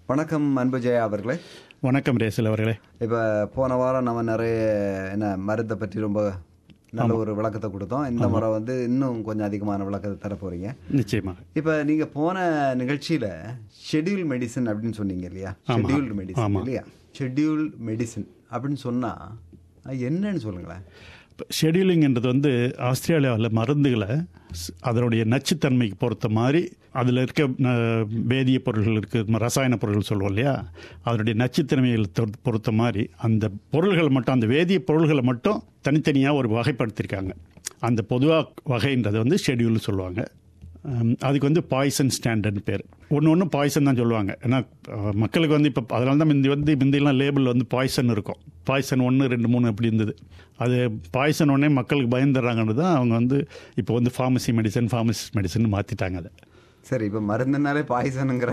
வணக்கம் அன்பு ஜெயா அவர்களே வணக்கம் ரேசல் அவர்களே இப்போ போன வாரம் நம்ம நிறைய என்ன மருந்தை பற்றி ரொம்ப நல்ல ஒரு விளக்கத்தை கொடுத்தோம் இந்த முறை வந்து இன்னும் கொஞ்சம் அதிகமான விளக்கத்தை தர போறீங்க நிச்சயமாக இப்போ நீங்க போன நிகழ்ச்சியில ஷெட்யூல் மெடிசன் அப்படின்னு சொன்னீங்க இல்லையா ஷெட்யூல்டு மெடிசன் இல்லையா ஷெட்யூல் மெடிசன் அப்படின்னு சொன்னா அது என்னன்னு சொல்லுங்களேன் ஷெடியூலிங்ன்றது வந்து ஆஸ்திரேலியாவில் மருந்துகளை ஸ்- அதனுடைய நச்சுத்தன்மைக்கு பொறுத்த மாதிரி அதில் இருக்க ந- வேதிய பொருள்கள் இருக்கு ரசாயன பொருள்கள் சொல்லுவோம் இல்லையா அதனுடைய நச்சுத்தன்மைகளை தொ- பொறுத்த மாதிரி அந்த பொருள்களை மட்டும் அந்த வேதிய பொருள்களை மட்டும் தனித்தனியாக ஒரு வகைப்படுத்தியிருக்காங்க அந்த பொதுவாக வகைன்றது வந்து ஷெடியூல்னு சொல்லுவாங்க ஹம், அதுக்கு வந்து பாய்சன் ஸ்டாண்டர்ட்னு பேர் ஒன்று ஒன்று பாய்சன் தான் சொல்லுவாங்க ஏன்னா அஹ், மக்களுக்கு வந்து இப்போ அதனால தான் முந்தி வந்து முந்தியெல்லாம் லேபிள் வந்து பாய்சன் இருக்கும் பாய்சன் ஒன்று ரெண்டு மூணு அப்படி இருந்தது அது பாய்சன் ஒன்னே மக்களுக்கு பயந்துடுறாங்கன்னு தான் அவங்க வந்து இப்போ வந்து ஃபார்மசி மெடிசன் ஃபார்மசிஸ்ட் மெடிசன் மாற்றிட்டாங்க அதை சரி இப்போ மருந்துனாலே பாய்சனுங்கிற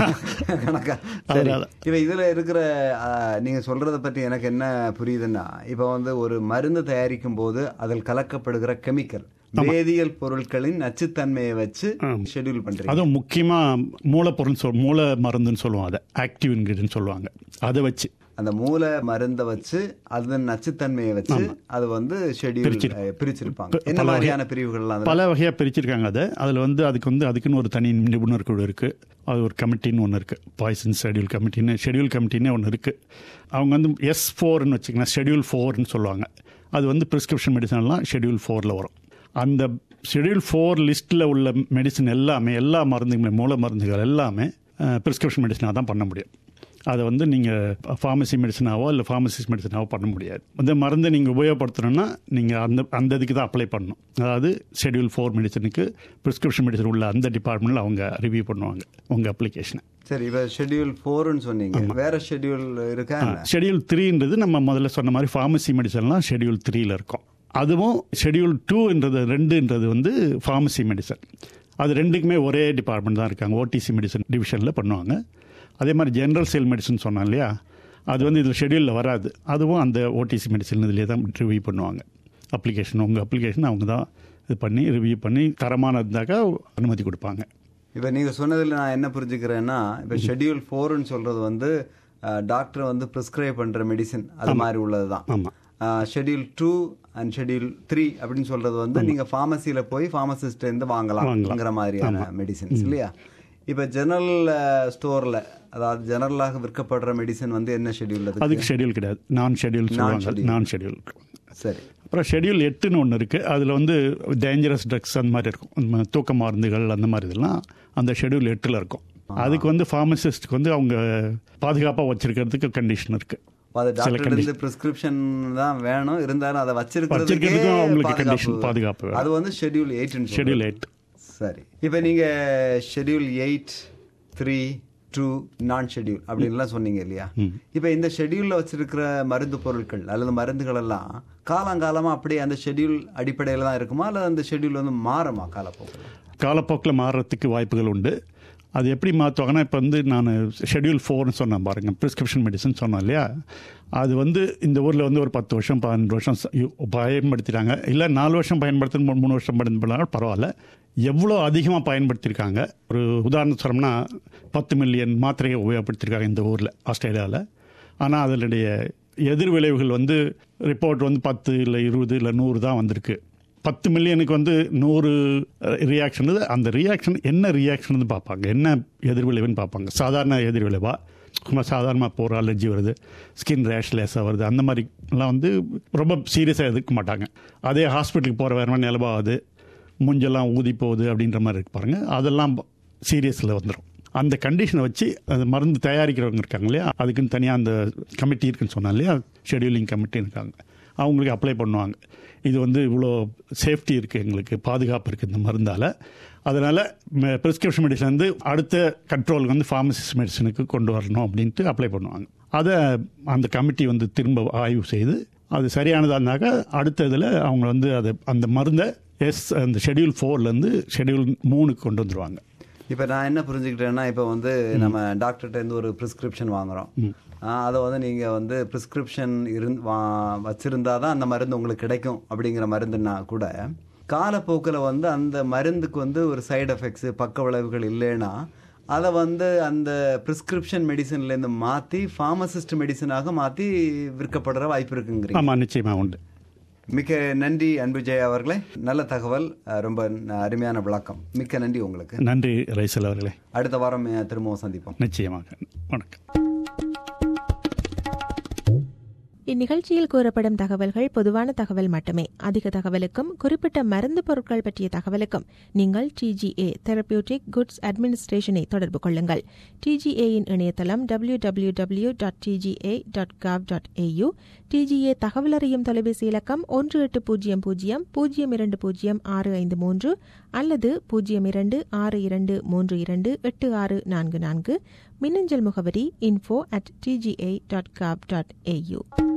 கணக்கா சரி அதனால. இப்போ இதில் இருக்கிற ஆ, நீங்க சொல்றத பற்றி எனக்கு என்ன புரியுதுன்னா இப்போ வந்து ஒரு மருந்து தயாரிக்கும் போது அதில் கலக்கப்படுகிற கெமிக்கல் வேதியியல் பொருட்களின் நச்சுத்தன்மையை வச்சு ஷெட்யூல் பண்றீங்க அதுவும் முக்கியமாக மூலப்பொருள் சொல் மூல மருந்துன்னு சொல்லுவோம் அதை ஆக்டிவ் இன்கிரியன்ட் சொல்லுவாங்க அதை வச்சு அந்த மூல மருந்தை வச்சு அதன் நச்சுத்தன்மையை வச்சு அது வந்து ஷெட்யூல் பிரிச்சிருப்பாங்க என்ன மாதிரியான பிரிவுகள்லாம் அதுல? பல வகையாக பிரிச்சிருக்காங்க அதை அதில் வந்து அதுக்கு வந்து அதுக்குன்னு ஒரு தனி நிபுணர் குழு இருக்குது அது ஒரு கமிட்டின்னு ஒன்று இருக்குது பாய்சன் ஷெட்யூல் கமிட்டின்னு ஷெட்யூல் கமிட்டின்னு ஒன்று இருக்குது அவங்க வந்து எஸ் ஃபோர்னு வச்சுக்கோங்க ஷெட்யூல் ஃபோர்னு சொல்லுவாங்க அது வந்து ப்ரிஸ்கிரிப்ஷன் மெடிசன்லாம் ஷெட்யூல் ஃபோரில் வரும் அந்த ஷெட்யூல் ஃபோர் லிஸ்ட்டில் உள்ள மெடிசன் எல்லாமே எல்லா மருந்துகளுமே மூல மருந்துகள் எல்லாமே ப்ரிஸ்கிரிப்ஷன் மெடிசனாக தான் பண்ண முடியும் அதை வந்து நீங்கள் ஃபார்மசி மெடிசனாவோ இல்லை ஃபார்மசிஸ்ட் மெடிசனாவோ பண்ண முடியாது இந்த மருந்தை நீங்கள் உபயோகப்படுத்தணும்னா நீங்கள் அந்த அந்த இதுக்கு தான் அப்ளை பண்ணணும் அதாவது ஷெட்யூல் ஃபோர் மெடிசனுக்கு ப்ரிஸ்கிரிப்ஷன் மெடிசன் உள்ள அந்த டிபார்ட்மெண்ட்டில் அவங்க ரிவ்யூ பண்ணுவாங்க உங்கள் அப்ளிகேஷனை சரி இப்போ ஷெட்யூல் ஃபோர்னு சொன்னீங்க வேற ஷெட்யூல் இருக்கா என்ன? ஷெட்யூல் த்ரீன்றது நம்ம முதல்ல சொன்ன மாதிரி ஃபார்மசி மெடிசன்லாம் ஷெட்யூல் த்ரீல இருக்கும் அதுவும் ஷெட்யூல் டூன்றது ரெண்டுன்றது வந்து ஃபார்மசி மெடிசன் அது ரெண்டுக்குமே ஒரே டிபார்ட்மெண்ட் தான் இருக்காங்க ஓடிசி மெடிசன் டிவிஷனில் பண்ணுவாங்க அதே மாதிரி ஜென்ரல் செல் மெடிசன் சொன்னோம் இல்லையா அது வந்து இதில் ஷெட்யூலில் வராது அதுவும் அந்த ஓடிசி மெடிசன் இதிலே தான் ரிவ்யூ பண்ணுவாங்க அப்ளிகேஷன் உங்கள் அப்ளிகேஷன் அவங்க தான் இது பண்ணி ரிவ்யூ பண்ணி தரமான இருந்தாக்கா அனுமதி கொடுப்பாங்க இப்போ நீங்க சொன்னதுல நான் என்ன புரிஞ்சுக்கிறேன்னா இப்போ ஷெட்யூல் ஃபோர்னு சொல்றது வந்து டாக்டர் வந்து ப்ரிஸ்கிரைப் பண்ற மெடிசின் அது மாதிரி உள்ளது தான் ஆமாம் schedule two and schedule three அப்படின்னு சொல்றது வந்து நீங்க ஃபார்மசியில போய் pharmacist இருந்து வாங்கலாம்ங்கிற மாதிரியான மெடிசின்ஸ் இல்லையா இப்போ ஜெனரல் ஸ்டோர்ல அதாவது ஜெனரலாக விற்கப்படுற மெடிசன் வந்து என்ன ஷெட்யூல் அது அதுக்கு ஷெட்யூல் கிடையாது நான் ஷெட்யூல் சொல்லுவாங்க நான் ஷெட்யூல் சரி அப்புறம் ஷெட்யூல் எட்டுன்னு ஒன்று இருக்குது அதில் வந்து டேஞ்சரஸ் ட்ரக்ஸ் அந்த மாதிரி இருக்கும் நம்ம தூக்க மருந்துகள் அந்த மாதிரி இதெல்லாம் அந்த ஷெட்யூல் எட்டில் இருக்கும் அதுக்கு வந்து ஃபார்மசிஸ்ட்டுக்கு வந்து அவங்க பாதுகாப்பாக வச்சிருக்கிறதுக்கு கண்டிஷன் இருக்குது அது டாக்டர் இருந்து பிரிஸ்கிரிப்ஷன் தான் வேணும் இருந்தாலும் அதை வச்சிருக்கிறதுக்கே வச்சிருக்கிறதுக்கும் அவங்களுக்கு பாதுகாப்பு condition, பாதுகாப்பு வேணும். அது வந்து ஷெட்யூல் எயிட் ஷெட்யூல் எயிட் சரி இப்போ நீங்க ஷெட்யூல் எயிட் த்ரீ டூ நான் ஷெட்யூல் அப்படின்லாம் சொன்னீங்க இல்லையா இப்போ இந்த ஷெட்யூல்ல வச்சிருக்கிற மருந்து பொருட்கள் அல்லது மருந்துகள் எல்லாம் காலங்காலமா அப்படியே அந்த ஷெட்யூல் அடிப்படையில் தான் இருக்குமா அல்லது அந்த ஷெட்யூல் வந்து மாறுமா காலப்போக்கில் காலப்போக்கில் மாறுறதுக்கு வாய்ப்புகள் உண்டு அது எப்படி மாற்றுவாங்கன்னா இப்போ வந்து நான் ஷெட்யூல் ஃபோர்னு சொன்னேன் பாருங்க ப்ரிஸ்கிரிப்ஷன் மெடிசன் சொன்னேன் இல்லையா அது வந்து இந்த ஊரில் வந்து ஒரு பத்து வருஷம் பன்னெண்டு வருஷம் ச- யு- பயன்படுத்திட்டாங்க இல்லை நாலு வருஷம் பயன்படுத்தணும் மூணு வருஷம் பயன்படுத்தினாலும் பரவாயில்ல எவ்வளோ அதிகமாக பயன்படுத்தியிருக்காங்க ஒரு உதாரணம் சொன்னோம்னா பத்து மில்லியன் மாத்திரையை உபயோகப்படுத்தியிருக்காங்க இந்த ஊரில் ஆஸ்திரேலியாவில் ஆனால் அதனுடைய எதிர் விளைவுகள் வந்து ரிப்போர்ட் வந்து பத்து இல்லை இருபது இல்லை நூறு தான் வந்திருக்கு பத்து மில்லியனுக்கு வந்து நூறு ரியாக்ஷன் அந்த ரியாக்ஷன் என்ன ரியாக்ஷன் பார்ப்பாங்க என்ன எதிர்விளைவுன்னு பார்ப்பாங்க சாதாரண எதிர்விளைவா சும்மா சாதாரணமாக போகிற அலர்ஜி வருது ஸ்கின் ரேஷ் லேஸாக வருது அந்த மாதிரிலாம் வந்து ரொம்ப சீரியஸாக எதிர்க்க மாட்டாங்க அதே ஹாஸ்பிட்டலுக்கு போகிற வேறு மாதிரி நிலவாகுது மூஞ்செல்லாம் ஊதி போகுது அப்படின்ற மாதிரி இருக்கு பாருங்க அதெல்லாம் சீரியஸில் வந்துடும் அந்த கண்டிஷனை வச்சு அந்த மருந்து தயாரிக்கிறவங்க இருக்காங்க இல்லையா அதுக்குன்னு தனியாக அந்த கமிட்டி இருக்குன்னு சொன்னா இல்லையா ஷெட்யூலிங் கமிட்டி இருக்காங்க அவங்களுக்கு அப்ளை பண்ணுவாங்க இது வந்து இவ்வளோ சேஃப்டி இருக்குது எங்களுக்கு பாதுகாப்பு இருக்குது இந்த மருந்தால் அதனால் ப்ரிஸ்கிரிப்ஷன் மெடிசன் வந்து அடுத்த கண்ட்ரோலுக்கு வந்து ஃபார்மசிஸ்ட் மெடிசனுக்கு கொண்டு வரணும் அப்படின்ட்டு அப்ளை பண்ணுவாங்க அதை அந்த கமிட்டி வந்து திரும்ப ஆய்வு செய்து அது சரியானதாக இருந்தாக்கா அடுத்த இதில் அவங்க வந்து அதை அந்த மருந்தை எஸ் அந்த ஷெட்யூல் ஃபோர்லேருந்து ஷெட்யூல் மூணுக்கு கொண்டு வந்துருவாங்க இப்போ நான் என்ன புரிஞ்சுக்கிட்டேன்னா இப்போ வந்து நம்ம டாக்டர்கிட்ட இருந்து ஒரு ப்ரிஸ்கிரிப்ஷன் வாங்குறோம் ஆஹ் அதை வந்து நீங்கள் வந்து ப்ரிஸ்கிரிப்ஷன் இருந் வா வச்சுருந்தா தான் அந்த மருந்து உங்களுக்கு கிடைக்கும் அப்படிங்கிற மருந்துன்னா கூட காலப்போக்கில் வந்து அந்த மருந்துக்கு வந்து ஒரு சைடு எஃபெக்ட்ஸு பக்க விளைவுகள் இல்லைன்னா அதை வந்து அந்த பிரிஸ்கிரிப்ஷன் மெடிசன்லேருந்து மாற்றி ஃபார்மசிஸ்ட் மெடிசனாக மாற்றி விற்கப்படுற வாய்ப்பு இருக்குங்கிறீங்க ஆமாம் நிச்சயமாக உண்டு மிக்க நன்றி அன்புஜெய அவர்களே நல்ல தகவல் அஹ், ரொம்ப ந- அருமையான விளக்கம் மிக்க நன்றி உங்களுக்கு நன்றி ரைசல் அவர்களே அடுத்த வாரம் அஹ், திரும்பவும் சந்திப்போம் நிச்சயமாக வணக்கம் இந்நிகழ்ச்சியில் கூறப்படும் தகவல்கள் பொதுவான தகவல் மட்டுமே அதிக தகவலுக்கும் குறிப்பிட்ட மருந்து பொருட்கள் பற்றிய தகவலுக்கும் நீங்கள் டிஜிஏ தெரபியூட்டிக் குட்ஸ் அட்மினிஸ்ட்ரேஷனை தொடர்பு கொள்ளுங்கள் டிஜிஏயின் இணையதளம் W W W dot TGA dot gov dot AU TGA தகவல் அறியும் தொலைபேசி இலக்கம் ஒன்று எட்டு பூஜ்ஜியம் பூஜ்ஜியம் பூஜ்ஜியம் இரண்டு பூஜ்ஜியம் ஆறு ஐந்து மூன்று அல்லது பூஜ்ஜியம் இரண்டு ஆறு இரண்டு மூன்று இரண்டு எட்டு ஆறு நான்கு நான்கு மின்னஞ்சல் முகவரி info at TGA dot gov dot AU